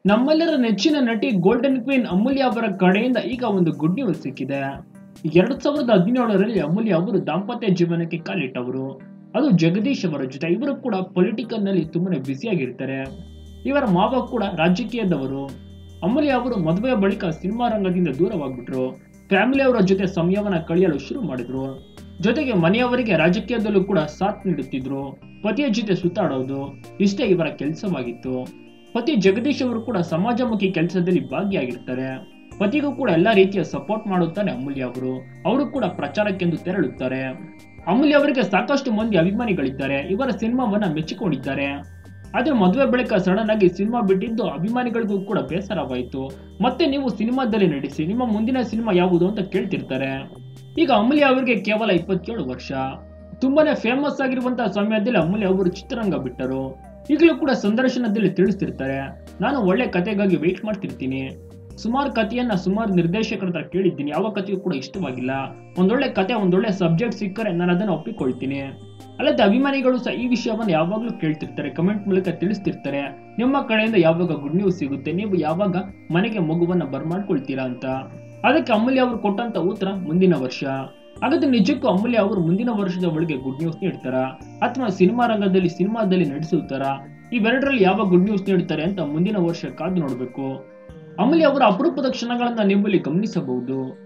ನಮ್ಮೆಲ್ಲರ ನೆಚ್ಚಿನ ನಟಿ ಗೋಲ್ಡನ್ ಕ್ವೀನ್ ಅಮೂಲ್ಯ ಅವರ ಕಡೆಯಿಂದ ಈಗ ಒಂದು ಗುಡ್ ನ್ಯೂಸ್ ಸಿಕ್ಕಿದೆ ಎರಡ್ ಸಾವಿರದ ಹದಿನೇಳರಲ್ಲಿ ಅಮೂಲ್ಯ ಅವರು ದಾಂಪತ್ಯ ಜೀವನಕ್ಕೆ ಕಾಲಿಟ್ಟವರು ಅದು ಜಗದೀಶ್ ಅವರ ಜೊತೆ ಇವರು ಕೂಡ ಪೊಲಿಟಿಕಲ್ ನಲ್ಲಿ ತುಂಬಾನೇ ಬ್ಯುಸಿಯಾಗಿರ್ತಾರೆ ಇವರ ಮಾವ ಕೂಡ ರಾಜಕೀಯದವರು ಅಮೂಲ್ಯ ಅವರು ಮದುವೆಯ ಬಳಿಕ ಸಿನಿಮಾ ರಂಗದಿಂದ ದೂರವಾಗ್ಬಿಟ್ರು ಫ್ಯಾಮಿಲಿ ಅವರ ಜೊತೆ ಸಮಯವನ್ನ ಕಳೆಯಲು ಶುರು ಮಾಡಿದ್ರು ಜೊತೆಗೆ ಮನೆಯವರಿಗೆ ರಾಜಕೀಯದಲ್ಲೂ ಕೂಡ ಸಾಥ್ ನೀಡುತ್ತಿದ್ರು ಪತಿಯ ಜೊತೆ ಸುತ್ತಾಡೋದು ಇಷ್ಟೇ ಇವರ ಕೆಲಸವಾಗಿತ್ತು ಪತಿ ಜಗದೀಶ್ ಅವರು ಕೂಡ ಸಮಾಜಮುಖಿ ಕೆಲಸದಲ್ಲಿ ಭಾಗಿಯಾಗಿರ್ತಾರೆ ಪತಿಗೂ ಕೂಡ ಎಲ್ಲಾ ರೀತಿಯ ಸಪೋರ್ಟ್ ಮಾಡುತ್ತಾರೆ ಅಮೂಲ್ಯ ಅವರು ಅವರು ಕೂಡ ಪ್ರಚಾರಕ್ಕೆಂದು ತೆರಳುತ್ತಾರೆ ಅಮೂಲ್ಯ ಅವರಿಗೆ ಸಾಕಷ್ಟು ಮಂದಿ ಅಭಿಮಾನಿಗಳಿದ್ದಾರೆ ಇವರ ಸಿನಿಮಾವನ್ನ ಮೆಚ್ಚಿಕೊಂಡಿದ್ದಾರೆ ಆದ್ರೆ ಮದುವೆ ಬಳಿಕ ಸಡನ್ ಆಗಿ ಸಿನಿಮಾ ಬಿಟ್ಟಿದ್ದು ಅಭಿಮಾನಿಗಳಿಗೂ ಕೂಡ ಬೇಸರವಾಯಿತು ಮತ್ತೆ ನೀವು ಸಿನಿಮಾದಲ್ಲಿ ನಟಿಸಿ ನಿಮ್ಮ ಮುಂದಿನ ಸಿನಿಮಾ ಯಾವುದು ಅಂತ ಕೇಳ್ತಿರ್ತಾರೆ ಈಗ ಅಮೂಲ್ಯ ಅವರಿಗೆ ಕೇವಲ ಇಪ್ಪತ್ತೇಳು ವರ್ಷ ತುಂಬಾನೇ ಫೇಮಸ್ ಆಗಿರುವಂತಹ ಸಮಯದಲ್ಲಿ ಅಮೂಲ್ಯ ಅವರು ಚಿತ್ರರಂಗ ಬಿಟ್ಟರು ಈಗಲೂ ಕೂಡ ಸಂದರ್ಶನದಲ್ಲಿ ತಿಳಿಸ್ತಿರ್ತಾರೆ ನಾನು ಒಳ್ಳೆ ಕತೆಗಾಗಿ ವೆಯ್ಟ್ ಮಾಡ್ತಿರ್ತೀನಿ ಸುಮಾರು ಕಥೆಯನ್ನ ಸುಮಾರು ನಿರ್ದೇಶಕರ ಹತ್ರ ಕೇಳಿದ್ದೀನಿ ಯಾವ ಕಥೆಯೂ ಕೂಡ ಇಷ್ಟವಾಗಿಲ್ಲ ಒಂದೊಳ್ಳೆ ಕತೆ ಒಂದೊಳ್ಳೆ ಸಬ್ಜೆಕ್ಟ್ ಸಿಕ್ಕರೆ ನಾನು ಅದನ್ನ ಒಪ್ಪಿಕೊಳ್ತೀನಿ ಅಲ್ಲದೆ ಅಭಿಮಾನಿಗಳು ಸಹ ಈ ವಿಷಯವನ್ನು ಯಾವಾಗಲೂ ಕೇಳ್ತಿರ್ತಾರೆ ಕಮೆಂಟ್ ಮೂಲಕ ತಿಳಿಸ್ತಿರ್ತಾರೆ ನಿಮ್ಮ ಕಡೆಯಿಂದ ಯಾವಾಗ ಗುಡ್ ನ್ಯೂಸ್ ಸಿಗುತ್ತೆ ನೀವು ಯಾವಾಗ ಮನೆಗೆ ಮಗುವನ್ನ ಬರ್ಮಾಡ್ಕೊಳ್ತೀರಾ ಅಂತ ಅದಕ್ಕೆ ಅಮೂಲ್ಯ ಅವರು ಕೊಟ್ಟಂತ ಉತ್ತರ ಮುಂದಿನ ವರ್ಷ ಹಾಗಾದ್ರೆ ನಿಜಕ್ಕೂ ಅಮೂಲ್ಯ ಅವರು ಮುಂದಿನ ವರ್ಷದ ಒಳಗೆ ಗುಡ್ ನ್ಯೂಸ್ ನೀಡ್ತಾರ ಅಥವಾ ಸಿನಿಮಾ ರಂಗದಲ್ಲಿ ಸಿನಿಮಾದಲ್ಲಿ ನಡೆಸುತ್ತಾರ ಇವೆರಡರಲ್ಲಿ ಯಾವ ಗುಡ್ ನ್ಯೂಸ್ ನೀಡ್ತಾರೆ ಅಂತ ಮುಂದಿನ ವರ್ಷ ಕಾದು ನೋಡಬೇಕು ಅಮೂಲ್ಯ ಅವರ ಅಪರೂಪದ ಕ್ಷಣಗಳನ್ನ ನಿಮ್ಮಲ್ಲಿ ಗಮನಿಸಬಹುದು